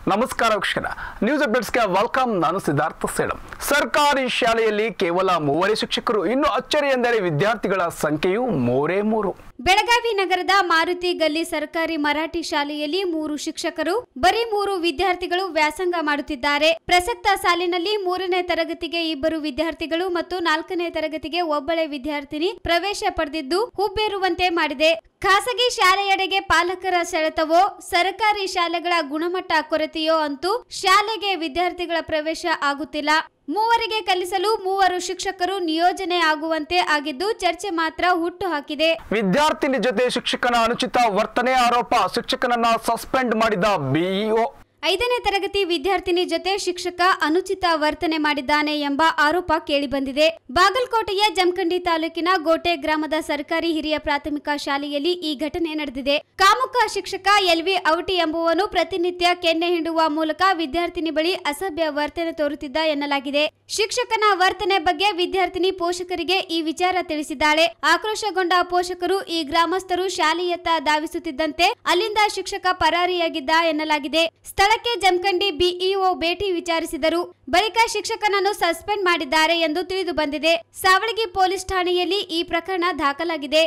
ನಮಸ್ಕಾರ ವೀಕ್ಷಕರ news ಅಪ್ಡೇಟ್ಸ್ಗೆ welcome ನಾನು ಸಿದ್ಧಾರ್ಥ ಸೇಡಂ ಸರ್ಕಾರಿ ಶಾಲೆಯಲ್ಲಿ ಕೇವಲ ಮೂವರೇ ಶಿಕ್ಷಕರು ಇನ್ನು ಅಚ್ಚರಿ ಎಂದರೆ ವಿದ್ಯಾರ್ಥಿಗಳ ಸಂಖ್ಯೆಯು ಮೂರೇ ಮೂರು ಬೆಳಗಾವಿ ನಗರದ ಮಾರುತಿ ಗಲ್ಲಿ ಸರ್ಕಾರಿ ಮರಾಠಿ ಶಾಲೆಯಲ್ಲಿ ಮೂರು ಶಿಕ್ಷಕರು ಬರೀ ಮೂರು ವಿದ್ಯಾರ್ಥಿಗಳು ವ್ಯಾಸಂಗ ಮಾಡುತ್ತಿದ್ದಾರೆ ಪ್ರಸಕ್ತ ಸಾಲಿನಲ್ಲಿ ಮೂರನೇ ತರಗತಿಗೆ ಇಬ್ಬರು ವಿದ್ಯಾರ್ಥಿಗಳು ಮತ್ತು ನಾಲ್ಕನೇ ತರಗತಿಗೆ ಒಬ್ಬಳೆ ವಿದ್ಯಾರ್ಥಿನಿ ಪ್ರವೇಶ ಪಡೆದಿದ್ದು ಹುಬ್ಬೇರುವಂತೆ ಮಾಡಿದೆ ಖಾಸಗಿ ಶಾಲೆಯೆಡೆಗೆ ಪಾಲಕರ ಸೆಳೆತವೋ ಸರ್ಕಾರಿ ಶಾಲೆಗಳ ಗುಣಮಟ್ಟ ಕೊರತೆಯೋ ಅಂತೂ ಶಾಲೆಗೆ ವಿದ್ಯಾರ್ಥಿಗಳ ಪ್ರವೇಶ ಆಗುತ್ತಿಲ್ಲ ಮೂವರಿಗೆ ಕಲಿಸಲು ಮೂವರು ಶಿಕ್ಷಕರು ನಿಯೋಜನೆ ಆಗುವಂತೆ ಆಗಿದ್ದು ಚರ್ಚೆ ಮಾತ್ರ ಹುಟ್ಟು ಹಾಕಿದೆ ವಿದ್ಯಾರ್ಥಿನಿ ಜೊತೆ ಶಿಕ್ಷಕನ ಅನುಚಿತ ವರ್ತನೆ ಆರೋಪ ಶಿಕ್ಷಕನನ್ನ ಸಸ್ಪೆಂಡ್ ಮಾಡಿದ ಬಿಇಒ ಐದನೇ ತರಗತಿ ವಿದ್ಯಾರ್ಥಿನಿ ಜೊತೆ ಶಿಕ್ಷಕ ಅನುಚಿತ ವರ್ತನೆ ಮಾಡಿದ್ದಾನೆ ಎಂಬ ಆರೋಪ ಕೇಳಿಬಂದಿದೆ ಬಾಗಲಕೋಟೆಯ ಜಮಖಂಡಿ ತಾಲೂಕಿನ ಗೋಟೆ ಗ್ರಾಮದ ಸರ್ಕಾರಿ ಹಿರಿಯ ಪ್ರಾಥಮಿಕ ಶಾಲೆಯಲ್ಲಿ ಈ ಘಟನೆ ನಡೆದಿದೆ ಕಾಮುಕ ಶಿಕ್ಷಕ ಎಲ್ವಿ ಔಟಿ ಎಂಬುವನು ಪ್ರತಿನಿತ್ಯ ಕೆನ್ನೆ ಹಿಂಡುವ ಮೂಲಕ ವಿದ್ಯಾರ್ಥಿನಿ ಬಳಿ ಅಸಭ್ಯ ವರ್ತನೆ ತೋರುತ್ತಿದ್ದ ಎನ್ನಲಾಗಿದೆ ಶಿಕ್ಷಕನ ವರ್ತನೆ ಬಗ್ಗೆ ವಿದ್ಯಾರ್ಥಿನಿ ಪೋಷಕರಿಗೆ ಈ ವಿಚಾರ ತಿಳಿಸಿದ್ದಾಳೆ ಆಕ್ರೋಶಗೊಂಡ ಪೋಷಕರು ಈ ಗ್ರಾಮಸ್ಥರು ಶಾಲೆಯತ್ತ ಧಾವಿಸುತ್ತಿದ್ದಂತೆ ಅಲ್ಲಿಂದ ಶಿಕ್ಷಕ ಪರಾರಿಯಾಗಿದ್ದ ಎನ್ನಲಾಗಿದೆ ಸ್ಥಳಕ್ಕೆ ಜಮಖಂಡಿ ಬಿಇಒ ಭೇಟಿ ವಿಚಾರಿಸಿದರು ಬಳಿಕ ಶಿಕ್ಷಕನನ್ನು ಸಸ್ಪೆಂಡ್ ಮಾಡಿದ್ದಾರೆ ಎಂದು ತಿಳಿದು ಬಂದಿದೆ ಸಾವಳಗಿ ಪೊಲೀಸ್ ಠಾಣೆಯಲ್ಲಿ ಈ ಪ್ರಕರಣ ದಾಖಲಾಗಿದೆ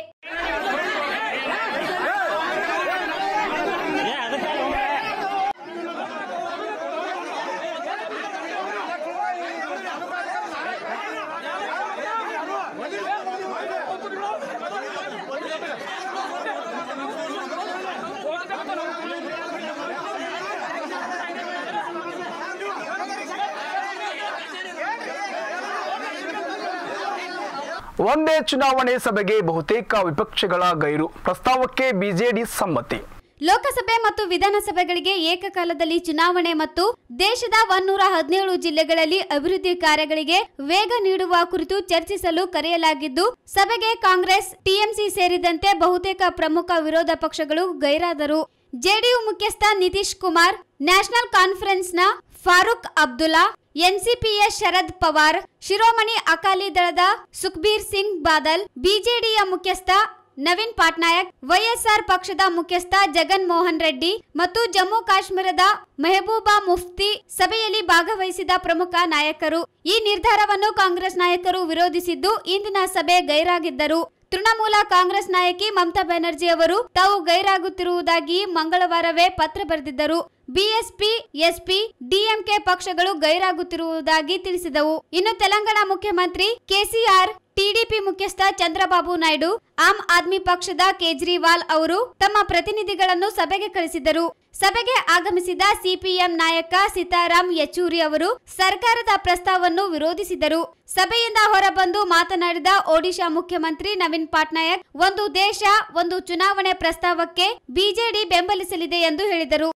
ಒಂದೇ ಚುನಾವಣೆ ಸಭೆಗೆ ಬಹುತೇಕ ವಿಪಕ್ಷಗಳ ಗೈರು ಪ್ರಸ್ತಾವಕ್ಕೆ ಬಿಜೆಡಿ ಸಮ್ಮತಿ ಲೋಕಸಭೆ ಮತ್ತು ವಿಧಾನಸಭೆಗಳಿಗೆ ಏಕಕಾಲದಲ್ಲಿ ಚುನಾವಣೆ ಮತ್ತು ದೇಶದ ಒನ್ನೂರ ಹದಿನೇಳು ಜಿಲ್ಲೆಗಳಲ್ಲಿ ಅಭಿವೃದ್ಧಿ ಕಾರ್ಯಗಳಿಗೆ ವೇಗ ನೀಡುವ ಕುರಿತು ಚರ್ಚಿಸಲು ಕರೆಯಲಾಗಿದ್ದು ಸಭೆಗೆ ಕಾಂಗ್ರೆಸ್ ಟಿಎಂಸಿ ಸೇರಿದಂತೆ ಬಹುತೇಕ ಪ್ರಮುಖ ವಿರೋಧ ಪಕ್ಷಗಳು ಗೈರಾದರು ಜೆಡಿಯು ಮುಖ್ಯಸ್ಥ ನಿತೀಶ್ ಕುಮಾರ್ ನ್ಯಾಷನಲ್ ಕಾನ್ಫರೆನ್ಸ್ನ ಫಾರೂಕ್ ಅಬ್ದುಲ್ಲಾ ಎನ್ಸಿಪಿಯ ಶರದ್ ಪವಾರ್ ಶಿರೋಮಣಿ ಅಕಾಲಿ ದಳದ ಸುಖ್ಬೀರ್ ಸಿಂಗ್ ಬಾದಲ್ ಬಿಜೆಡಿಯ ಮುಖ್ಯಸ್ಥ ನವೀನ್ ಪಟ್ನಾಯಕ್ ವೈಎಸ್ಆರ್ ಪಕ್ಷದ ಮುಖ್ಯಸ್ಥ ಜಗನ್ ಮೋಹನ್ ರೆಡ್ಡಿ ಮತ್ತು ಜಮ್ಮು ಕಾಶ್ಮೀರದ ಮೆಹಬೂಬಾ ಮುಫ್ತಿ ಸಭೆಯಲ್ಲಿ ಭಾಗವಹಿಸಿದ ಪ್ರಮುಖ ನಾಯಕರು ಈ ನಿರ್ಧಾರವನ್ನು ಕಾಂಗ್ರೆಸ್ ನಾಯಕರು ವಿರೋಧಿಸಿದ್ದು ಇಂದಿನ ಸಭೆ ಗೈರಾಗಿದ್ದರು ತೃಣಮೂಲ ಕಾಂಗ್ರೆಸ್ ನಾಯಕಿ ಮಮತಾ ಬ್ಯಾನರ್ಜಿ ಅವರು ತಾವು ಗೈರಾಗುತ್ತಿರುವುದಾಗಿ ಮಂಗಳವಾರವೇ ಪತ್ರ ಬರೆದಿದ್ದರು ಬಿಎಸ್ಪಿ ಎಸ್ಪಿ ಡಿಎಂಕೆ ಪಕ್ಷಗಳು ಗೈರಾಗುತ್ತಿರುವುದಾಗಿ ತಿಳಿಸಿದವು ಇನ್ನು ತೆಲಂಗಾಣ ಮುಖ್ಯಮಂತ್ರಿ ಕೆಸಿಆರ್ ಟಿಡಿಪಿ ಮುಖ್ಯಸ್ಥ ಚಂದ್ರಬಾಬು ನಾಯ್ಡು ಆಮ್ ಆದ್ಮಿ ಪಕ್ಷದ ಕೇಜ್ರಿವಾಲ್ ಅವರು ತಮ್ಮ ಪ್ರತಿನಿಧಿಗಳನ್ನು ಸಭೆಗೆ ಕಳಿಸಿದರು ಸಭೆಗೆ ಆಗಮಿಸಿದ ಸಿಪಿಎಂ ನಾಯಕ ಸೀತಾರಾಮ್ ಯೆಚೂರಿ ಅವರು ಸರ್ಕಾರದ ಪ್ರಸ್ತಾವವನ್ನು ವಿರೋಧಿಸಿದರು ಸಭೆಯಿಂದ ಹೊರಬಂದು ಮಾತನಾಡಿದ ಒಡಿಶಾ ಮುಖ್ಯಮಂತ್ರಿ ನವೀನ್ ಪಟ್ನಾಯಕ್ ಒಂದು ದೇಶ ಒಂದು ಚುನಾವಣೆ ಪ್ರಸ್ತಾವಕ್ಕೆ ಬಿಜೆಡಿ ಬೆಂಬಲಿಸಲಿದೆ ಎಂದು ಹೇಳಿದರು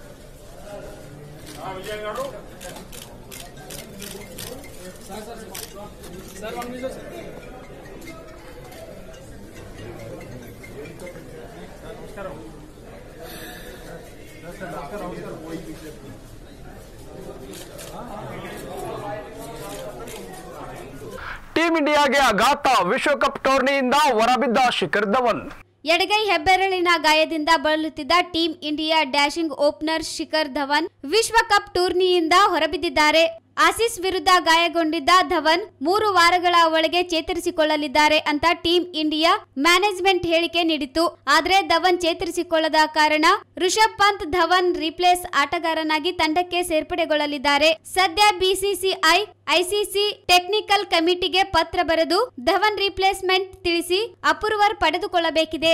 ಟೀಂ ಇಂಡಿಯಾಗೆ ಆಘಾತ ವಿಶ್ವಕಪ್ ಟೂರ್ನಿಯಿಂದ ಹೊರಬಿದ್ದ ಶಿಖರ್ ಧವನ್ ಎಡಗೈ ಹೆಬ್ಬೆರಳಿನ ಗಾಯದಿಂದ ಬಳಲುತ್ತಿದ್ದ team India dashing opener Shikhar Dhawan ವಿಶ್ವಕಪ್ ಟೂರ್ನಿಯಿಂದ ಹೊರಬಿದ್ದಿದ್ದಾರೆ ಆಸೀಸ್ ವಿರುದ್ಧ ಗಾಯಗೊಂಡಿದ್ದ ಧವನ್ ಮೂರು ವಾರಗಳ ಒಳಗೆ ಚೇತರಿಸಿಕೊಳ್ಳಲಿದ್ದಾರೆ ಅಂತ ಟೀಂ ಇಂಡಿಯಾ ಮ್ಯಾನೇಜ್ಮೆಂಟ್ ಹೇಳಿಕೆ ನೀಡಿತ್ತು ಆದ್ರೆ ಧವನ್ ಚೇತರಿಸಿಕೊಳ್ಳದ ಕಾರಣ ರಿಷಬ್ ಪಂತ್ ಧವನ್ ರಿಪ್ಲೇಸ್ ಆಟಗಾರನಾಗಿ ತಂಡಕ್ಕೆ ಸೇರ್ಪಡೆಗೊಳ್ಳಲಿದ್ದಾರೆ ಸದ್ಯ ಬಿಸಿಸಿಐ ಐಸಿಸಿ ಟೆಕ್ನಿಕಲ್ ಕಮಿಟಿಗೆ ಪತ್ರ ಬರೆದು ಧವನ್ ರಿಪ್ಲೇಸ್ಮೆಂಟ್ ತಿಳಿಸಿ ಅಪ್ರೂವರ್ ಪಡೆದುಕೊಳ್ಳಬೇಕಿದೆ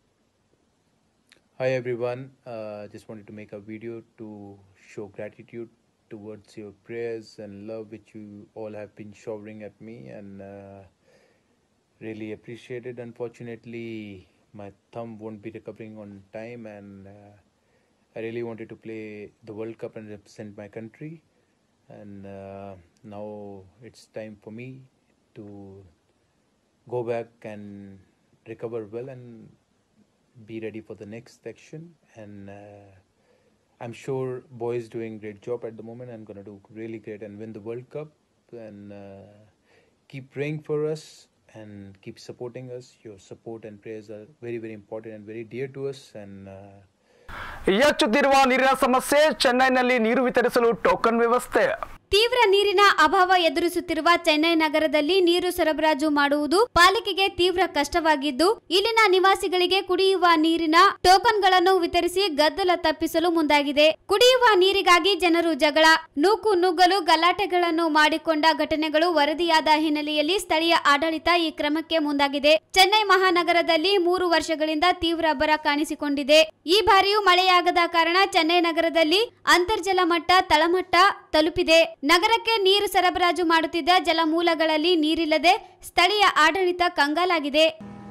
Hi everyone, uh, just wanted to make a video to show gratitude towards your prayers and love which you all have been showering at me and uh, really appreciate it. Unfortunately, my thumb won't be recovering on time and uh, I really wanted to play the World Cup and represent my country and uh, now it's time for me to go back and recover well and be ready for the next section and uh, i'm sure boys doing great job at the moment i'm going to do really great and win the world cup and uh, keep praying for us and keep supporting us your support and prayers are very very important and very dear to us and uh, ಹೆಚ್ಚುತ್ತಿರುವ ನೀರಿನ ಸಮಸ್ಯೆ ಚೆನ್ನೈನಲ್ಲಿ ನೀರು ವಿತರಿಸಲು token ವ್ಯವಸ್ಥೆ ತೀವ್ರ ನೀರಿನ ಅಭಾವ ಎದುರಿಸುತ್ತಿರುವ ಚೆನ್ನೈ ನಗರದಲ್ಲಿ ನೀರು ಸರಬರಾಜು ಮಾಡುವುದು ಪಾಲಿಕೆಗೆ ತೀವ್ರ ಕಷ್ಟವಾಗಿದ್ದು ಇಲ್ಲಿನ ನಿವಾಸಿಗಳಿಗೆ ಕುಡಿಯುವ ನೀರಿನ ಟೋಕನ್ಗಳನ್ನು ವಿತರಿಸಿ ಗದ್ದಲ ತಪ್ಪಿಸಲು ಮುಂದಾಗಿದೆ ಕುಡಿಯುವ ನೀರಿಗಾಗಿ ಜನರು ಜಗಳ ನೂಕು ನುಗ್ಗಲು ಗಲಾಟೆಗಳನ್ನು ಮಾಡಿಕೊಂಡ ಘಟನೆಗಳು ವರದಿಯಾದ ಹಿನ್ನೆಲೆಯಲ್ಲಿ ಸ್ಥಳೀಯ ಆಡಳಿತ ಈ ಕ್ರಮಕ್ಕೆ ಮುಂದಾಗಿದೆ ಚೆನ್ನೈ ಮಹಾನಗರದಲ್ಲಿ ಮೂರು ವರ್ಷಗಳಿಂದ ತೀವ್ರ ಬರ ಕಾಣಿಸಿಕೊಂಡಿದೆ ಈ ಬಾರಿಯೂ ಮಳೆಯಾಗದ ಕಾರಣ ಚೆನ್ನೈ ನಗರದಲ್ಲಿ ಅಂತರ್ಜಲ ಮಟ್ಟ ತಳಮಟ್ಟ ತಲುಪಿದೆ ನಗರಕ್ಕೆ ನೀರು ಸರಬರಾಜು ಮಾಡುತ್ತಿದ್ದ ಜಲಮೂಲಗಳಲ್ಲಿ ನೀರಿಲ್ಲದೆ ಸ್ಥಳೀಯ ಆಡಳಿತ ಕಂಗಾಲಾಗಿದೆ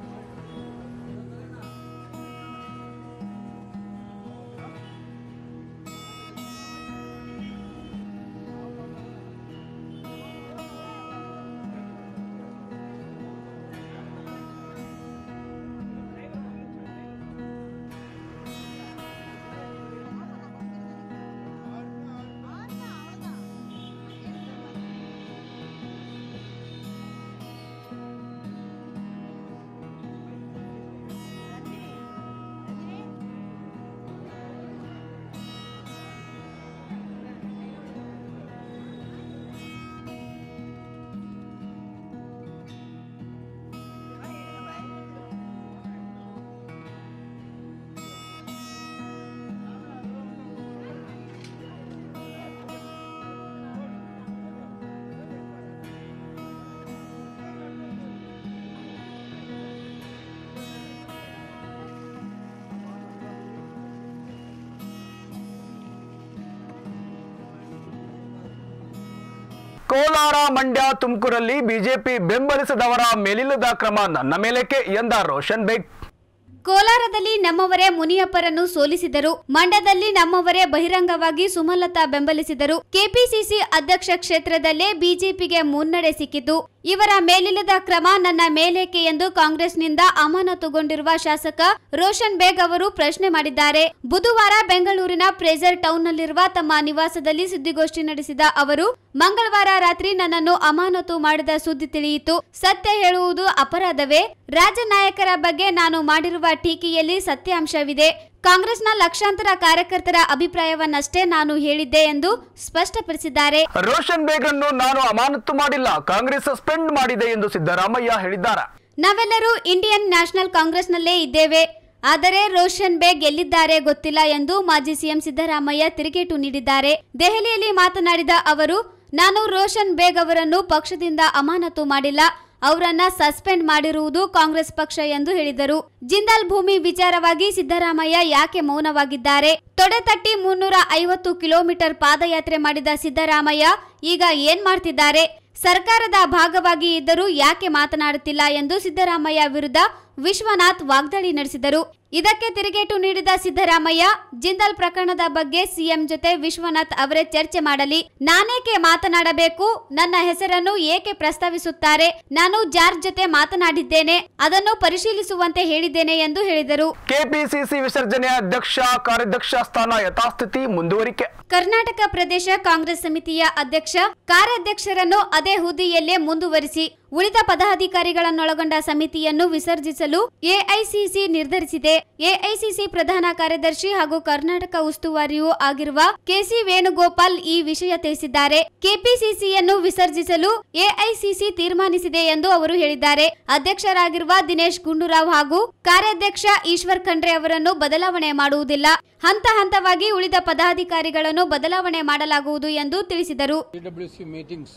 ಕೋಲಾರ ಮಂಡ್ಯ ತುಮಕೂರಲ್ಲಿ ಬಿಜೆಪಿ ಬೆಂಬಲಿಸದವರ ಮೇಲಿಲ್ಲದ ಕ್ರಮ ನನ್ನ ಮೇಲಕ್ಕೆ ಎಂದ ರೋಷನ್ ಬೇಗ್ ಕೋಲಾರದಲ್ಲಿ ನಮ್ಮವರೇ ಮುನಿಯಪ್ಪರನ್ನು ಸೋಲಿಸಿದರು ಮಂಡ್ಯದಲ್ಲಿ ನಮ್ಮವರೇ ಬಹಿರಂಗವಾಗಿ ಸುಮಲತಾ ಬೆಂಬಲಿಸಿದರು ಕೆಪಿಸಿಸಿ ಅಧ್ಯಕ್ಷ ಕ್ಷೇತ್ರದಲ್ಲೇ ಬಿಜೆಪಿಗೆ ಮುನ್ನಡೆ ಸಿಕ್ಕಿತು ಇವರ ಮೇಲಿಲ್ಲದ ಕ್ರಮ ನನ್ನ ಮೇಲೇಕೆ ಎಂದು ಕಾಂಗ್ರೆಸ್ನಿಂದ ಅಮಾನತುಗೊಂಡಿರುವ ಶಾಸಕ ರೋಷನ್ ಬೇಗ್ ಅವರು ಪ್ರಶ್ನೆ ಮಾಡಿದ್ದಾರೆ ಬುಧವಾರ ಬೆಂಗಳೂರಿನ ಪ್ರೇಸರ್ ಟೌನ್ನಲ್ಲಿರುವ ತಮ್ಮ ನಿವಾಸದಲ್ಲಿ ಸುದ್ದಿಗೋಷ್ಠಿ ನಡೆಸಿದ ಅವರು ಮಂಗಳವಾರ ರಾತ್ರಿ ನನ್ನನ್ನು ಅಮಾನತು ಮಾಡಿದ ಸುದ್ದಿ ತಿಳಿಯಿತು ಸತ್ಯ ಹೇಳುವುದು ಅಪರಾಧವೇ ರಾಜ್ಯ ನಾಯಕರ ಬಗ್ಗೆ ನಾನು ಮಾಡಿರುವ ಟೀಕೆಯಲ್ಲಿ ಸತ್ಯಾಂಶವಿದೆ ಕಾಂಗ್ರೆಸ್ನ ಲಕ್ಷಾಂತರ ಕಾರ್ಯಕರ್ತರ ಅಭಿಪ್ರಾಯವನ್ನಷ್ಟೇ ನಾನು ಹೇಳಿದ್ದೆ ಎಂದು ಸ್ಪಷ್ಟಪಡಿಸಿದ್ದಾರೆ ರೋಷನ್ ಬೇಗ್ ಅನ್ನು ನಾನು ಅಮಾನತು ಮಾಡಿಲ್ಲ ಕಾಂಗ್ರೆಸ್ ಸಸ್ಪೆಂಡ್ ಮಾಡಿದೆ ಎಂದು ಸಿದ್ದರಾಮಯ್ಯ ಹೇಳಿದ್ದಾರೆ ನಾವೆಲ್ಲರೂ ಇಂಡಿಯನ್ ನ್ಯಾಷನಲ್ ಕಾಂಗ್ರೆಸ್ನಲ್ಲೇ ಇದ್ದೇವೆ ಆದರೆ ರೋಷನ್ ಬೇಗ್ ಎಲ್ಲಿದ್ದಾರೆ ಗೊತ್ತಿಲ್ಲ ಎಂದು ಮಾಜಿ ಸಿಎಂ ಸಿದ್ದರಾಮಯ್ಯ ತಿರುಗೇಟು ನೀಡಿದ್ದಾರೆ ದೆಹಲಿಯಲ್ಲಿ ಮಾತನಾಡಿದ ಅವರು ನಾನು ರೋಷನ್ ಬೇಗ್ ಅವರನ್ನು ಪಕ್ಷದಿಂದ ಅಮಾನತು ಮಾಡಿಲ್ಲ ಅವರನ್ನ ಸಸ್ಪೆಂಡ್ ಮಾಡಿರುವುದು ಕಾಂಗ್ರೆಸ್ ಪಕ್ಷ ಎಂದು ಹೇಳಿದರು ಜಿಂದಾಲ್ ಭೂಮಿ ವಿಚಾರವಾಗಿ ಸಿದ್ದರಾಮಯ್ಯ ಯಾಕೆ ಮೌನವಾಗಿದ್ದಾರೆ ತೊಡೆ ತಟ್ಟಿ ಮುನ್ನೂರ ಐವತ್ತು ಕಿಲೋಮೀಟರ್ ಪಾದಯಾತ್ರೆ ಮಾಡಿದ ಸಿದ್ದರಾಮಯ್ಯ ಈಗ ಏನ್ ಮಾಡ್ತಿದ್ದಾರೆ ಸರ್ಕಾರದ ಭಾಗವಾಗಿ ಇದ್ದರೂ ಯಾಕೆ ಮಾತನಾಡುತ್ತಿಲ್ಲ ಎಂದು ಸಿದ್ದರಾಮಯ್ಯ ವಿರುದ್ಧ ವಿಶ್ವನಾಥ್ ವಾಗ್ದಾಳಿ ನಡೆಸಿದರು ಇದಕ್ಕೆ ತಿರುಗೇಟು ನೀಡಿದ ಸಿದ್ದರಾಮಯ್ಯ ಜಿಂದಾಲ್ ಪ್ರಕರಣದ ಬಗ್ಗೆ ಸಿಎಂ ಜೊತೆ ವಿಶ್ವನಾಥ್ ಅವರೇ ಚರ್ಚೆ ಮಾಡಲಿ ನಾನೇಕೆ ಮಾತನಾಡಬೇಕು ನನ್ನ ಹೆಸರನ್ನು ಏಕೆ ಪ್ರಸ್ತಾವಿಸುತ್ತಾರೆ ನಾನು ಜಾರ್ಜ್ ಜೊತೆ ಮಾತನಾಡಿದ್ದೇನೆ ಅದನ್ನು ಪರಿಶೀಲಿಸುವಂತೆ ಹೇಳಿದ್ದೇನೆ ಎಂದು ಹೇಳಿದರು ಕೆಪಿಸಿಸಿ ವಿಸರ್ಜನೆ ಅಧ್ಯಕ್ಷ ಕಾರ್ಯಾಧ್ಯಕ್ಷ ಸ್ಥಾನ ಯಥಾಸ್ಥಿತಿ ಮುಂದುವರಿಕೆ ಕರ್ನಾಟಕ ಪ್ರದೇಶ ಕಾಂಗ್ರೆಸ್ ಸಮಿತಿಯ ಅಧ್ಯಕ್ಷ ಕಾರ್ಯಾಧ್ಯಕ್ಷರನ್ನು ಅದೇ ಹುದ್ದೆಯಲ್ಲೇ ಮುಂದುವರಿಸಿ ಉಳಿದ ಪದಾಧಿಕಾರಿಗಳನ್ನೊಳಗೊಂಡ ಸಮಿತಿಯನ್ನು ವಿಸರ್ಜಿಸಲು ಎಐಸಿಸಿ ನಿರ್ಧರಿಸಿದೆ ಎಐಸಿಸಿ ಪ್ರಧಾನ ಕಾರ್ಯದರ್ಶಿ ಹಾಗೂ ಕರ್ನಾಟಕ ಉಸ್ತುವಾರಿಯೂ ಆಗಿರುವ ಕೆಸಿ ವೇಣುಗೋಪಾಲ್ ಈ ವಿಷಯ ತಿಳಿಸಿದ್ದಾರೆ ಕೆಪಿಸಿಸಿಯನ್ನು ವಿಸರ್ಜಿಸಲು ಎಐಸಿಸಿ ತೀರ್ಮಾನಿಸಿದೆ ಎಂದು ಅವರು ಹೇಳಿದ್ದಾರೆ ಅಧ್ಯಕ್ಷರಾಗಿರುವ ದಿನೇಶ್ ಗುಂಡೂರಾವ್ ಹಾಗೂ ಕಾರ್ಯಾಧ್ಯಕ್ಷ ಈಶ್ವರ್ ಖಂಡ್ರೆ ಅವರನ್ನು ಬದಲಾವಣೆ ಮಾಡುವುದಿಲ್ಲ ಹಂತ ಹಂತವಾಗಿ ಉಳಿದ ಪದಾಧಿಕಾರಿಗಳನ್ನು ಬದಲಾವಣೆ ಮಾಡಲಾಗುವುದು ಎಂದು ತಿಳಿಸಿದರು PWC meetings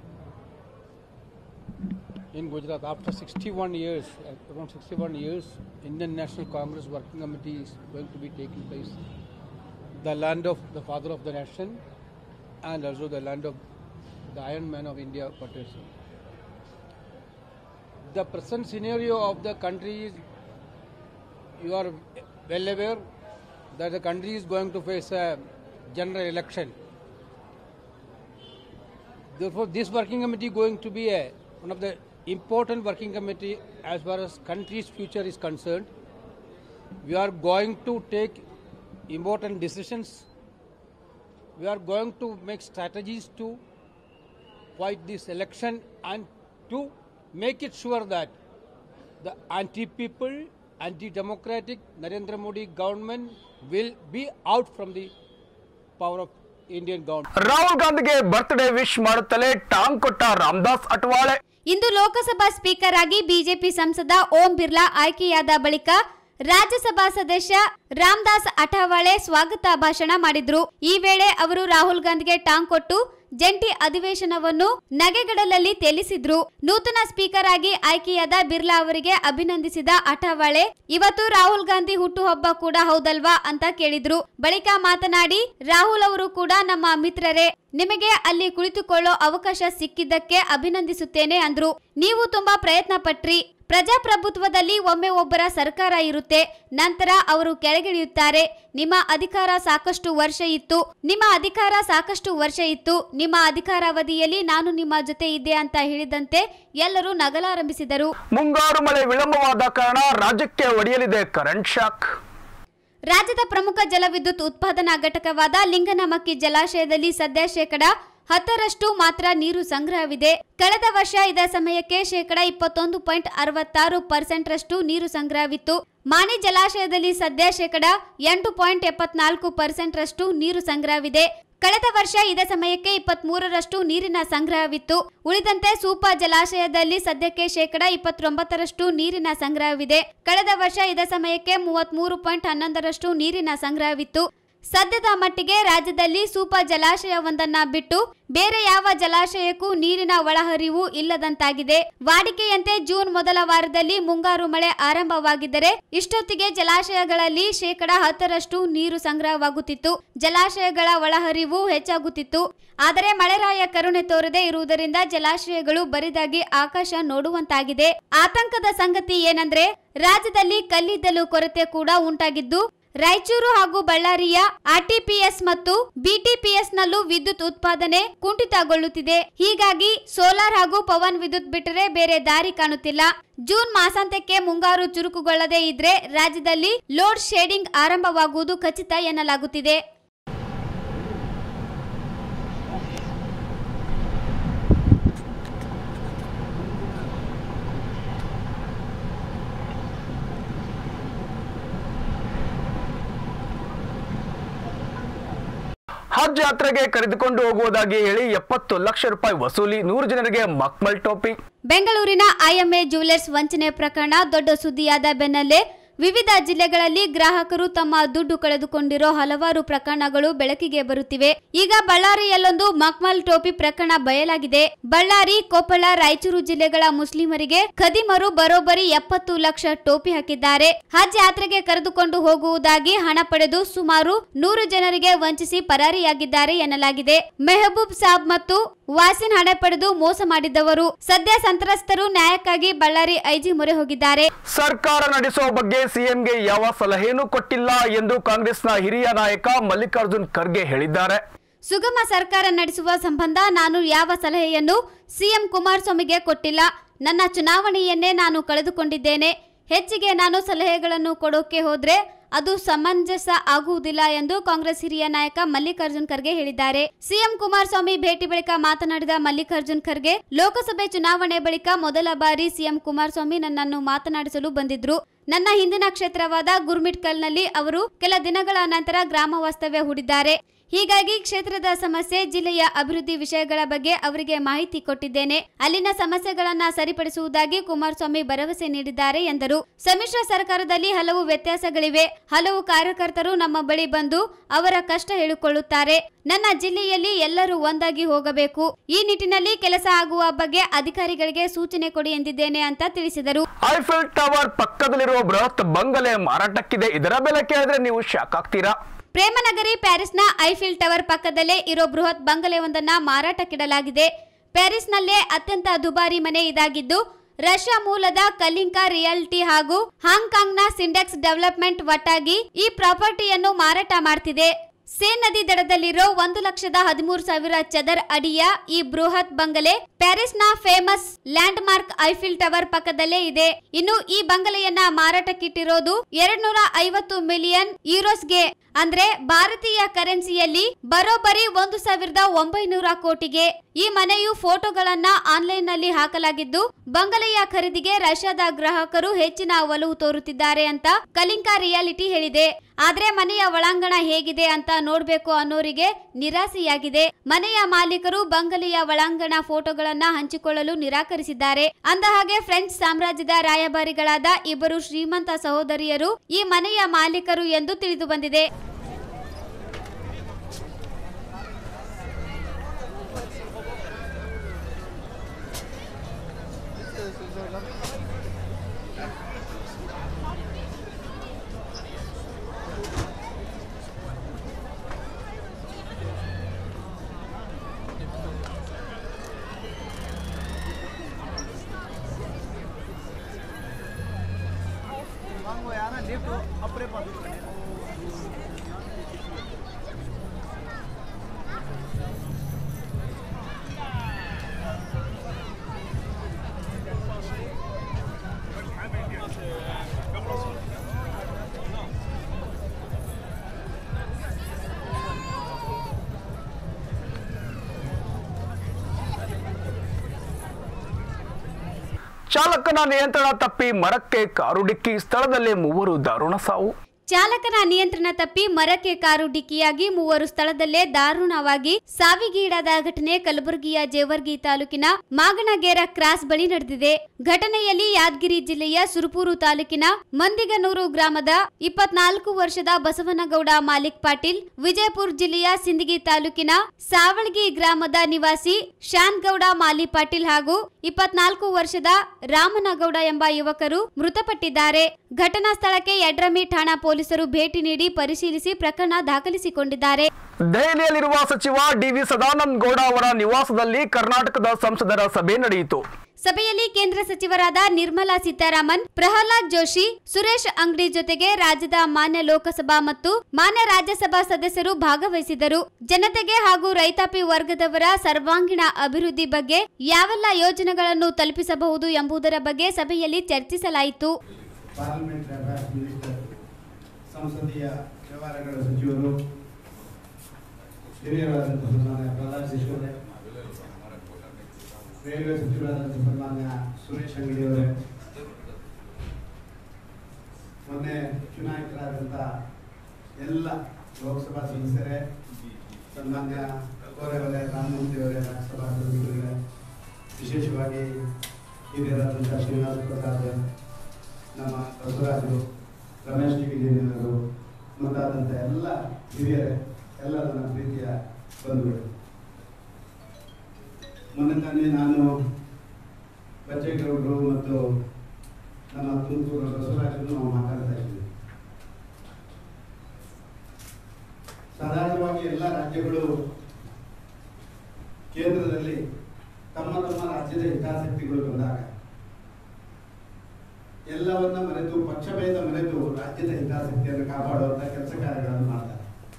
in Gujarat after 61 years, uh, around 61 years, Indian National Congress Working Committee is going to be taking place. The land of the father of the nation and also the land of the Iron Man of India, Patel Singh. The present scenario of the country is, you are well aware that the country is going to face a general election. Therefore, this working committee going to be a, one of the important working committee as far as country's future is concerned. We are going to take important decisions. We are going to make strategies to fight this election and to make it sure that the anti people anti-democratic Narendra Modi government will be out from the power of Indian government. Rahul ಗಾಂಧಿಗೆ birthday wish ಮಾಡುತ್ತಲೇ ಟಾಂಗ್ ಕೊಟ್ಟ ರಾಮದಾಸ್ ಅಟ್ವಾಳೆ ಇಂದು Lok Sabha speaker ಆಗಿ BJP ಸಂಸದ ಓಂ ಬಿರ್ಲಾ ಆಯ್ಕೆಯಾದ ಬಳಿಕ ರಾಜ್ಯಸಭಾ ಸದಸ್ಯ ರಾಮದಾಸ್ ಅಠಾವಳೆ ಸ್ವಾಗತ ಭಾಷಣ ಮಾಡಿದ್ರು ಈ ವೇಳೆ ಅವರು ರಾಹುಲ್ ಗಾಂಧಿಗೆ ಟಾಂಗ್ ಕೊಟ್ಟು ಜಂಟಿ ಅಧಿವೇಶನವನ್ನು ನಗೆಗಡಲಲ್ಲಿ ತೇಲಿಸಿದ್ರು ನೂತನ ಸ್ಪೀಕರ್ ಆಗಿ ಆಯ್ಕೆಯಾದ ಬಿರ್ಲಾ ಅವರಿಗೆ ಅಭಿನಂದಿಸಿದ ಅಠಾವಳೆ ಇವತ್ತು ರಾಹುಲ್ ಗಾಂಧಿ ಹುಟ್ಟುಹಬ್ಬ ಕೂಡ ಹೌದಲ್ವಾ ಅಂತ ಕೇಳಿದ್ರು ಬಳಿಕ ಮಾತನಾಡಿ ರಾಹುಲ್ ಅವರು ಕೂಡ ನಮ್ಮ ಮಿತ್ರರೇ ನಿಮಗೆ ಅಲ್ಲಿ ಕುಳಿತುಕೊಳ್ಳೋ ಅವಕಾಶ ಸಿಕ್ಕಿದ್ದಕ್ಕೆ ಅಭಿನಂದಿಸುತ್ತೇನೆ ಅಂದ್ರು ನೀವು ತುಂಬಾ ಪ್ರಯತ್ನ ಪಟ್ರಿ ಪ್ರಜಾಪ್ರಭುತ್ವದಲ್ಲಿ ಒಮ್ಮೆ ಒಬ್ಬರ ಸರ್ಕಾರ ಇರುತ್ತೆ ನಂತರ ಅವರು ಕೆಳಗಿಳಿಯುತ್ತಾರೆ ನಿಮ್ಮ ಅಧಿಕಾರ ಸಾಕಷ್ಟು ವರ್ಷ ಇತ್ತು ನಿಮ್ಮ ಅಧಿಕಾರ ಸಾಕಷ್ಟು ವರ್ಷ ಇತ್ತು ನಿಮ್ಮ ಅಧಿಕಾರಾವಧಿಯಲ್ಲಿ ನಾನು ನಿಮ್ಮ ಜೊತೆ ಇದ್ದೆ ಅಂತ ಹೇಳಿದಂತೆ ಎಲ್ಲರೂ ನಗಲಾರಂಭಿಸಿದರು ಮುಂಗಾರು ಮಳೆ ವಿಳಂಬವಾದ ಕಾರಣ ರಾಜ್ಯಕ್ಕೆ ಒಡೆಯಲಿದೆ ಕರೆಂಟ್ ಶಾಕ್ ರಾಜ್ಯದ ಪ್ರಮುಖ ಜಲವಿದ್ಯುತ್ ಉತ್ಪಾದನಾ ಘಟಕವಾದ ಲಿಂಗನಮಕ್ಕಿ ಜಲಾಶಯದಲ್ಲಿ ಸದ್ಯ ಶೇಕಡ ಹತ್ತರಷ್ಟು ಮಾತ್ರ ನೀರು ಸಂಗ್ರಹವಿದೆ ಕಳೆದ ವರ್ಷ ಇದೇ ಸಮಯಕ್ಕೆ ಶೇಕಡ ಇಪ್ಪತ್ತೊಂದು ಪಾಯಿಂಟ್ ಅರವತ್ತಾರು ಪರ್ಸೆಂಟ್ ರಷ್ಟು ನೀರು ಸಂಗ್ರಹವಿತ್ತು ಮಾಣಿ ಜಲಾಶಯದಲ್ಲಿ ಸದ್ಯ ಶೇಕಡ ಎಂಟು ಪಾಯಿಂಟ್ ಎಪ್ಪತ್ನಾಲ್ಕು ಪರ್ಸೆಂಟ್ ರಷ್ಟು ನೀರು ಸಂಗ್ರಹವಿದೆ ಕಳೆದ ವರ್ಷ ಇದೇ ಸಮಯಕ್ಕೆ ಇಪ್ಪತ್ತ್ ಮೂರರಷ್ಟು ನೀರಿನ ಸಂಗ್ರಹವಿತ್ತು ಉಳಿದಂತೆ ಸೂಪ ಜಲಾಶಯದಲ್ಲಿ ಸದ್ಯಕ್ಕೆ ಶೇಕಡ ಇಪ್ಪತ್ತೊಂಬತ್ತರಷ್ಟು ನೀರಿನ ಸಂಗ್ರಹವಿದೆ ಕಳೆದ ವರ್ಷ ಇದೇ ಸಮಯಕ್ಕೆ ಮೂವತ್ತ್ ಮೂರು ಪಾಯಿಂಟ್ ಹನ್ನೊಂದರಷ್ಟು ನೀರಿನ ಸಂಗ್ರಹವಿತ್ತು ಸದ್ಯದ ಮಟ್ಟಿಗೆ ರಾಜ್ಯದಲ್ಲಿ ಸೂಪ ಜಲಾಶಯವೊಂದನ್ನ ಬಿಟ್ಟು ಬೇರೆ ಯಾವ ಜಲಾಶಯಕ್ಕೂ ನೀರಿನ ಒಳಹರಿವು ಇಲ್ಲದಂತಾಗಿದೆ ವಾಡಿಕೆಯಂತೆ ಜೂನ್ ಮೊದಲ ವಾರದಲ್ಲಿ ಮುಂಗಾರು ಮಳೆ ಆರಂಭವಾಗಿದ್ದರೆ ಇಷ್ಟೊತ್ತಿಗೆ ಜಲಾಶಯಗಳಲ್ಲಿ ಶೇಕಡ ಹತ್ತರಷ್ಟು ನೀರು ಸಂಗ್ರಹವಾಗುತ್ತಿತ್ತು ಜಲಾಶಯಗಳ ಒಳಹರಿವು ಹೆಚ್ಚಾಗುತ್ತಿತ್ತು ಆದರೆ ಮಳೆರಾಯ ಕರುಣೆ ತೋರದೆ ಇರುವುದರಿಂದ ಜಲಾಶಯಗಳು ಬರಿದಾಗಿ ಆಕಾಶ ನೋಡುವಂತಾಗಿದೆ ಆತಂಕದ ಸಂಗತಿ ಏನಂದ್ರೆ ರಾಜ್ಯದಲ್ಲಿ ಕಲ್ಲಿದ್ದಲು ಕೊರತೆ ಕೂಡ ಉಂಟಾಗಿದ್ದು ರಾಯಚೂರು ಹಾಗೂ ಬಳ್ಳಾರಿಯ ಆರ್ಟಿಪಿಎಸ್ ಮತ್ತು ಬಿಟಿಪಿಎಸ್ ನಲ್ಲೂ ವಿದ್ಯುತ್ ಉತ್ಪಾದನೆ ಕುಂಠಿತಗೊಳ್ಳುತ್ತಿದೆ ಹೀಗಾಗಿ ಸೋಲಾರ್ ಹಾಗೂ ಪವನ್ ವಿದ್ಯುತ್ ಬಿಟ್ಟರೆ ಬೇರೆ ದಾರಿ ಕಾಣುತ್ತಿಲ್ಲ ಜೂನ್ ಮಾಸಾಂತ್ಯಕ್ಕೆ ಮುಂಗಾರು ಚುರುಕುಗೊಳ್ಳದೇ ಇದ್ರೆ ರಾಜ್ಯದಲ್ಲಿ ಲೋಡ್ ಶೇಡಿಂಗ್ ಆರಂಭವಾಗುವುದು ಖಚಿತ ಎನ್ನಲಾಗುತ್ತಿದೆ ಹಜ್ ಯಾತ್ರೆಗೆ ಕರೆದುಕೊಂಡು ಹೋಗುವುದಾಗಿ ಹೇಳಿ ಎಪ್ಪತ್ತು ಲಕ್ಷ ರೂಪಾಯಿ ವಸೂಲಿ ನೂರು ಜನರಿಗೆ ಮಕ್ಮಲ್ ಟೋಪಿ ಬೆಂಗಳೂರಿನ ಐಎಂಎ ಜ್ಯುವೆಲರ್ಸ್ ವಂಚನೆ ಪ್ರಕರಣ ದೊಡ್ಡ ಸುದ್ದಿಯಾದ ಬೆನ್ನಲ್ಲೇ ವಿವಿಧ ಜಿಲ್ಲೆಗಳಲ್ಲಿ ಗ್ರಾಹಕರು ತಮ್ಮ ದುಡ್ಡು ಕಳೆದುಕೊಂಡಿರೋ ಹಲವಾರು ಪ್ರಕರಣಗಳು ಬೆಳಕಿಗೆ ಬರುತ್ತಿವೆ ಈಗ ಬಳ್ಳಾರಿಯಲ್ಲೊಂದು ಮಕ್ಮಲ್ ಟೋಪಿ ಪ್ರಕರಣ ಬಯಲಾಗಿದೆ ಬಳ್ಳಾರಿ ಕೊಪ್ಪಳ ರಾಯಚೂರು ಜಿಲ್ಲೆಗಳ ಮುಸ್ಲಿಮರಿಗೆ ಖದೀಮರು ಬರೋಬ್ಬರಿ ಎಪ್ಪತ್ತು ಲಕ್ಷ ಟೋಪಿ ಹಾಕಿದ್ದಾರೆ ಹಜ್ ಯಾತ್ರೆಗೆ ಕರೆದುಕೊಂಡು ಹೋಗುವುದಾಗಿ ಹಣ ಪಡೆದು ಸುಮಾರು ನೂರು ಜನರಿಗೆ ವಂಚಿಸಿ ಪರಾರಿಯಾಗಿದ್ದಾರೆ ಎನ್ನಲಾಗಿದೆ ಮೆಹಬೂಬ್ ಸಾಬ್ ಮತ್ತು ವಾಸಿನ್ ಹಣ ಪಡೆದು ಮೋಸ ಮಾಡಿದ್ದವರು ಸದ್ಯ ಸಂತ್ರಸ್ತರು ನ್ಯಾಯಕ್ಕಾಗಿ ಬಳ್ಳಾರಿ ಐಜಿ ಮೊರೆ ಹೋಗಿದ್ದಾರೆ ಸರ್ಕಾರ ನಡೆಸುವ ಬಗ್ಗೆ ಸಿಎಂಗೆ ಯಾವ ಸಲಹೆಯೂ ಕೊಟ್ಟಿಲ್ಲ ಎಂದು ಕಾಂಗ್ರೆಸ್ನ ಹಿರಿಯ ನಾಯಕ ಮಲ್ಲಿಕಾರ್ಜುನ್ ಖರ್ಗೆ ಹೇಳಿದ್ದಾರೆ ಸುಗಮ ಸರ್ಕಾರ ನಡೆಸುವ ಸಂಬಂಧ ನಾನು ಯಾವ ಸಲಹೆಯನ್ನು ಸಿಎಂ ಕುಮಾರಸ್ವಾಮಿಗೆ ಕೊಟ್ಟಿಲ್ಲ ನನ್ನ ಚುನಾವಣೆಯನ್ನೇ ನಾನು ಕಳೆದುಕೊಂಡಿದ್ದೇನೆ ಹೆಚ್ಚಿಗೆ ನಾನು ಸಲಹೆಗಳನ್ನು ಕೊಡೋಕೆ ಹೋದ್ರೆ ಅದು ಸಮಂಜಸ ಆಗುವುದಿಲ್ಲ ಎಂದು ಕಾಂಗ್ರೆಸ್ ಹಿರಿಯ ನಾಯಕ ಮಲ್ಲಿಕಾರ್ಜುನ್ ಖರ್ಗೆ ಹೇಳಿದ್ದಾರೆ ಸಿಎಂ ಕುಮಾರಸ್ವಾಮಿ ಭೇಟಿ ಬಳಿಕ ಮಾತನಾಡಿದ ಮಲ್ಲಿಕಾರ್ಜುನ್ ಖರ್ಗೆ ಲೋಕಸಭೆ ಚುನಾವಣೆ ಬಳಿಕ ಮೊದಲ ಬಾರಿ ಸಿಎಂ ಕುಮಾರಸ್ವಾಮಿ ನನ್ನನ್ನು ಮಾತನಾಡಿಸಲು ಬಂದಿದ್ರು ನನ್ನ ಹಿಂದಿನ ಕ್ಷೇತ್ರವಾದ ಗುರ್ಮಿಟ್ಕಲ್ನಲ್ಲಿ ಅವರು ಕೆಲ ದಿನಗಳ ನಂತರ ಗ್ರಾಮ ವಾಸ್ತವ್ಯ ಹೂಡಿದ್ದಾರೆ ಹೀಗಾಗಿ ಕ್ಷೇತ್ರದ ಸಮಸ್ಯೆ ಜಿಲ್ಲೆಯ ಅಭಿವೃದ್ಧಿ ವಿಷಯಗಳ ಬಗ್ಗೆ ಅವರಿಗೆ ಮಾಹಿತಿ ಕೊಟ್ಟಿದ್ದೇನೆ ಅಲ್ಲಿನ ಸಮಸ್ಯೆಗಳನ್ನ ಸರಿಪಡಿಸುವುದಾಗಿ ಕುಮಾರಸ್ವಾಮಿ ಭರವಸೆ ನೀಡಿದ್ದಾರೆ ಎಂದರು ಸಮ್ಮಿಶ್ರ ಸರ್ಕಾರದಲ್ಲಿ ಹಲವು ವ್ಯತ್ಯಾಸಗಳಿವೆ ಹಲವು ಕಾರ್ಯಕರ್ತರು ನಮ್ಮ ಬಳಿ ಬಂದು ಅವರ ಕಷ್ಟ ಹೇಳಿಕೊಳ್ಳುತ್ತಾರೆ ನನ್ನ ಜಿಲ್ಲೆಯಲ್ಲಿ ಎಲ್ಲರೂ ಒಂದಾಗಿ ಹೋಗಬೇಕು ಈ ನಿಟ್ಟಿನಲ್ಲಿ ಕೆಲಸ ಆಗುವ ಬಗ್ಗೆ ಅಧಿಕಾರಿಗಳಿಗೆ ಸೂಚನೆ ಕೊಡಿ ಎಂದಿದ್ದೇನೆ ಅಂತ ತಿಳಿಸಿದರು ಐಫಿಲ್ ಟವರ್ ಪಕ್ಕದಲ್ಲಿರುವ ಬೃಹತ್ ಬಂಗಲೆ ಮಾರಾಟಕ್ಕಿದೆ ಇದರ ಬೆಲೆ ಕೇಳಿದ್ರೆ ನೀವು ಶಾಕ್ ಆಗ್ತೀರಾ ಪ್ರೇಮನಗರಿ ಪ್ಯಾರಿಸ್ನ ಐಫಿಲ್ ಟವರ್ ಪಕ್ಕದಲ್ಲೇ ಇರೋ ಬೃಹತ್ ಬಂಗಲೆಯೊಂದನ್ನ ಮಾರಾಟಕ್ಕಿಡಲಾಗಿದೆ ಪ್ಯಾರಿಸ್ನಲ್ಲೇ ಅತ್ಯಂತ ದುಬಾರಿ ಮನೆ ಇದಾಗಿದ್ದು ರಷ್ಯಾ ಮೂಲದ ಕಲಿಂಕಾ ರಿಯಾಲಿಟಿ ಹಾಗೂ ಹಾಂಗ್ಕಾಂಗ್ನ ಸಿಂಡೆಕ್ಸ್ ಡೆವಲಪ್ಮೆಂಟ್ ಒಟ್ಟಾಗಿ ಈ ಪ್ರಾಪರ್ಟಿಯನ್ನು ಮಾರಾಟ ಮಾಡ್ತಿದೆ ಸೇನ್ ನದಿ ದಡದಲ್ಲಿರೋ ಒಂದು ಲಕ್ಷದ ಹದಿಮೂರು ಸಾವಿರ ಚದರ್ ಅಡಿಯ ಈ ಬೃಹತ್ ಬಂಗಲೆ ಪ್ಯಾರಿಸ್ನ famous landmark Eiffel tower ಪಕ್ಕದಲ್ಲೇ ಇದೆ ಇನ್ನು ಈ ಬಂಗಲೆಯನ್ನ ಮಾರಾಟಕ್ಕಿಟ್ಟಿರೋದು ಎರಡ್ ನೂರ ಐವತ್ತು ಮಿಲಿಯನ್ ಯೂರೋಸ್ಗೆ ಅಂದ್ರೆ ಭಾರತೀಯ ಕರೆನ್ಸಿಯಲ್ಲಿ ಬರೋಬ್ಬರಿ ಒಂದು ಸಾವಿರದ ಒಂಬೈನೂರ ಕೋಟಿಗೆ ಈ ಮನೆಯು ಫೋಟೋಗಳನ್ನ ಆನ್ಲೈನ್ ನಲ್ಲಿ ಹಾಕಲಾಗಿದ್ದು ಬಂಗಲೆಯ ಖರೀದಿಗೆ ರಷ್ಯಾದ ಗ್ರಾಹಕರು ಹೆಚ್ಚಿನ ಒಲವು ತೋರುತ್ತಿದ್ದಾರೆ ಅಂತ ಕಲಿಂಕಾ ರಿಯಾಲಿಟಿ ಹೇಳಿದೆ ಆದ್ರೆ ಮನೆಯ ಒಳಾಂಗಣ ಹೇಗಿದೆ ಅಂತ ನೋಡ್ಬೇಕು ಅನ್ನೋರಿಗೆ ನಿರಾಸೆಯಾಗಿದೆ ಮನೆಯ ಮಾಲೀಕರು ಬಂಗಲೆಯ ಒಳಾಂಗಣ ಫೋಟೋಗಳನ್ನ ಹಂಚಿಕೊಳ್ಳಲು ನಿರಾಕರಿಸಿದ್ದಾರೆ ಅಂದ ಹಾಗೆ ಫ್ರೆಂಚ್ ಸಾಮ್ರಾಜ್ಯದ ರಾಯಭಾರಿಗಳಾದ ಇಬ್ಬರು ಶ್ರೀಮಂತ ಸಹೋದರಿಯರು ಈ ಮನೆಯ ಮಾಲೀಕರು ಎಂದು ತಿಳಿದು ಬಂದಿದೆ ಚಾಲಕನ ನಿಯಂತ್ರಣ ತಪ್ಪಿ ಮರಕ್ಕೆ ಕಾರು ಡಿಕ್ಕಿ ಸ್ಥಳದಲ್ಲೇ ಮೂವರು ದಾರುಣ ಸಾವು ಚಾಲಕನ ನಿಯಂತ್ರಣ ತಪ್ಪಿ ಮರಕ್ಕೆ ಕಾರು ಡಿಕ್ಕಿಯಾಗಿ ಮೂವರು ಸ್ಥಳದಲ್ಲೇ ದಾರುಣವಾಗಿ ಸಾವಿಗೀಡಾದ ಘಟನೆ ಕಲಬುರಗಿಯ ಜೇವರ್ಗಿ ತಾಲೂಕಿನ ಮಾಗಣಗೇರ ಕ್ರಾಸ್ ಬಳಿ ನಡೆದಿದೆ ಘಟನೆಯಲ್ಲಿ ಯಾದಗಿರಿ ಜಿಲ್ಲೆಯ ಸುರಪೂರು ತಾಲೂಕಿನ ಮಂದಿಗನೂರು ಗ್ರಾಮದ ಇಪ್ಪತ್ನಾಲ್ಕು ವರ್ಷದ ಬಸವನಗೌಡ ಮಾಲಿಕ್ ಪಾಟೀಲ್ ವಿಜಯಪುರ ಜಿಲ್ಲೆಯ ಸಿಂದಗಿ ತಾಲೂಕಿನ ಸಾವಳಗಿ ಗ್ರಾಮದ ನಿವಾಸಿ ಶಾನ್ಗೌಡ ಮಾಲಿ ಪಾಟೀಲ್ ಹಾಗೂ ಇಪ್ಪತ್ನಾಲ್ಕು ವರ್ಷದ ರಾಮನಗೌಡ ಎಂಬ ಯುವಕರು ಮೃತಪಟ್ಟಿದ್ದಾರೆ ಘಟನಾ ಸ್ಥಳಕ್ಕೆ ಯಡ್ರಮಿ ಠಾಣಾ ಪೊಲೀಸರು ಭೇಟಿ ನೀಡಿ ಪರಿಶೀಲಿಸಿ ಪ್ರಕರಣ ದಾಖಲಿಸಿಕೊಂಡಿದ್ದಾರೆ ದೆಹಲಿಯಲ್ಲಿರುವ ಸಚಿವ ಡಿವಿ ಸದಾನಂದ ಗೌಡ ಅವರ ನಿವಾಸದಲ್ಲಿ ಕರ್ನಾಟಕದ ಸಂಸದರ ಸಭೆ ನಡೆಯಿತು ಸಭೆಯಲ್ಲಿ ಕೇಂದ್ರ ಸಚಿವರಾದ ನಿರ್ಮಲಾ ಸೀತಾರಾಮನ್ ಪ್ರಹ್ಲಾದ್ ಜೋಶಿ ಸುರೇಶ್ ಅಂಗಡಿ ಜೊತೆಗೆ ರಾಜ್ಯದ ಮಾನ್ಯ ಲೋಕಸಭಾ ಮತ್ತು ಮಾನ್ಯ ರಾಜ್ಯಸಭಾ ಸದಸ್ಯರು ಭಾಗವಹಿಸಿದರು ಜನತೆಗೆ ಹಾಗೂ ರೈತಾಪಿ ವರ್ಗದವರ ಸರ್ವಾಂಗೀಣ ಅಭಿವೃದ್ಧಿ ಬಗ್ಗೆ ಯಾವೆಲ್ಲ ಯೋಜನೆಗಳನ್ನು ತಲುಪಿಸಬಹುದು ಎಂಬುದರ ಬಗ್ಗೆ ಸಭೆಯಲ್ಲಿ ಚರ್ಚಿಸಲಾಯಿತು ಪಾರ್ಲಿಮೆಂಟರಿ ಅಫೇರ್ಸ್ ಮಿನಿಸ್ಟರ್ ಸಂಸದೀಯ ವ್ಯವಹಾರಗಳ ಸಚಿವರು ಹಿರಿಯರಾದಂಥ ಸನ್ಮಾನ್ಯ ಪ್ರಹ್ಲಾದ್ ಜೋಶಿ ಅವರೇ ರೈಲ್ವೆ ಸಚಿವರಾದಂಥ ಸನ್ಮಾನ್ಯ ಸುರೇಶ್ ಅಂಗಡಿ ಅವರೇ ಮೊನ್ನೆ ಚುನಾಯಿತರಾದಂಥ ಎಲ್ಲ ಲೋಕಸಭಾ ಸದಸ್ಯರೇ ಸನ್ಮಾನ್ಯ ಕೋರೆವಲೆ ರಾಮಮೂರ್ತಿ ಅವರೇ ರಾಜ್ಯಸಭಾ ಸದಸ್ಯರೇ ವಿಶೇಷವಾಗಿ ಹಿರಿಯರಾದಂಥ ಶ್ರೀನಿವಾಸ ಪ್ರಸಾದ್ ನಮ್ಮ ಬಸವರಾಜರು ರಮೇಶ್ ಟಿವಿಜಯನವರು ಮುಂತಾದಂಥ ಎಲ್ಲ ಹಿರಿಯರೇ ಎಲ್ಲ ನನ್ನ ಪ್ರೀತಿಯ ಬಂಧುಗಳು ಮೊನ್ನೆ ತಾನೇ ನಾನು ಬಚ್ಚೇಗೌಡರು ಮತ್ತು ನಮ್ಮ ತುಮಕೂರು ಬಸವರಾಜರು ನಾವು ಮಾತಾಡ್ತಾ ಇದ್ದೀವಿ ಸಾಧಾರಣವಾಗಿ ಎಲ್ಲ ರಾಜ್ಯಗಳು ಕೇಂದ್ರದಲ್ಲಿ ತಮ್ಮ ತಮ್ಮ ರಾಜ್ಯದ ಹಿತಾಸಕ್ತಿಗಳು ಬಂದಾಗ ಎಲ್ಲವನ್ನ ಮರೆತು ಪಕ್ಷಭೇದ ಮರೆತು ರಾಜ್ಯದ ಹಿತಾಸಕ್ತಿಯನ್ನು ಕಾಪಾಡುವಂತ ಕೆಲಸ ಕಾರ್ಯಗಳನ್ನು ಮಾಡ್ತಾರೆ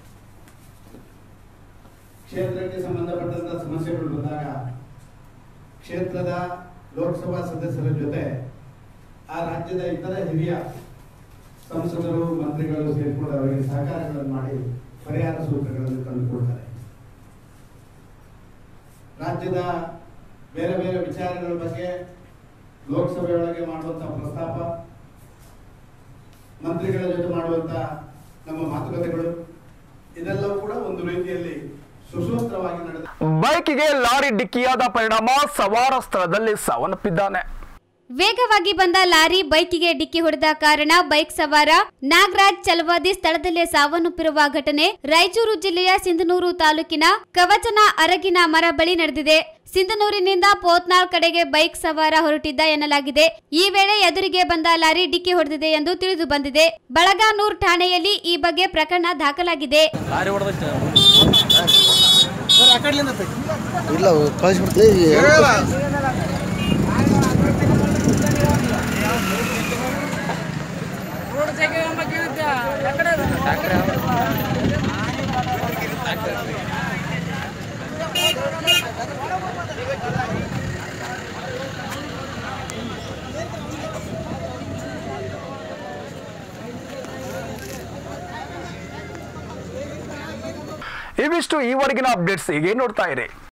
ಕ್ಷೇತ್ರಕ್ಕೆ ಸಂಬಂಧಪಟ್ಟಂತ ಸಮಸ್ಯೆಗಳು ಬಂದಾಗ ಕ್ಷೇತ್ರದ ಲೋಕಸಭಾ ಸದಸ್ಯರ ಜೊತೆ ಆ ರಾಜ್ಯದ ಇತರ ಹಿರಿಯ ಸಂಸದರು ಮಂತ್ರಿಗಳು ಸೇರಿಕೊಂಡು ಅವರಿಗೆ ಸಹಕಾರಗಳನ್ನು ಮಾಡಿ ಪರಿಹಾರ ಸೂತ್ರಗಳನ್ನು ತಂದುಕೊಡ್ತಾರೆ ರಾಜ್ಯದ ಬೇರೆ ಬೇರೆ ವಿಚಾರಗಳ ಬಗ್ಗೆ ಲೋಕಸಭೆಯೊಳಗೆ ಮಾಡುವಂತ ಪ್ರಸ್ತಾಪ ಮಂತ್ರಿಗಳ ಜೊತೆ ಮಾಡುವಂತ ನಮ್ಮ ಮಾತುಕತೆಗಳು ಇದೆಲ್ಲವೂ ಕೂಡ ಒಂದು ರೀತಿಯಲ್ಲಿ ಸುಸೂತ್ರವಾಗಿ ನಡೆದ ಬೈಕಿಗೆ ಲಾರಿ ಡಿಕ್ಕಿಯಾದ ಪರಿಣಾಮ ಸವಾರ ಸ್ಥಳದಲ್ಲಿ ಸಾವನ್ನಪ್ಪಿದ್ದಾನೆ ವೇಗವಾಗಿ ಬಂದ ಲಾರಿ ಬೈಕಿಗೆ ಡಿಕ್ಕಿ ಹೊಡೆದ ಕಾರಣ ಬೈಕ್ ಸವಾರ ನಾಗರಾಜ್ ಚಲವಾದಿ ಸ್ಥಳದಲ್ಲೇ ಸಾವನ್ನಪ್ಪಿರುವ ಘಟನೆ ರಾಯಚೂರು ಜಿಲ್ಲೆಯ ಸಿಂಧನೂರು ತಾಲೂಕಿನ ಕವಚನ ಅರಗಿನ ಮರ ಬಳಿ ನಡೆದಿದೆ ಸಿಂಧನೂರಿನಿಂದ ಪೋತ್ನಾಳ್ ಕಡೆಗೆ ಬೈಕ್ ಸವಾರ ಹೊರಟಿದ್ದ ಎನ್ನಲಾಗಿದೆ ಈ ವೇಳೆ ಎದುರಿಗೆ ಬಂದ ಲಾರಿ ಡಿಕ್ಕಿ ಹೊಡೆದಿದೆ ಎಂದು ತಿಳಿದು ಬಂದಿದೆ ಬಳಗಾನೂರ್ ಠಾಣೆಯಲ್ಲಿ ಈ ಬಗ್ಗೆ ಪ್ರಕರಣ ದಾಖಲಾಗಿದೆ ಇಲ್ಲ ಕಳಿಸ್ಬಿಡ್ತೀವಿ ಇವಿಷ್ಟು ಈವರೆಗಿನ ಅಪ್ಡೇಟ್ಸ್ ಹೀಗೆ ನೋಡ್ತಾ ಇರಿ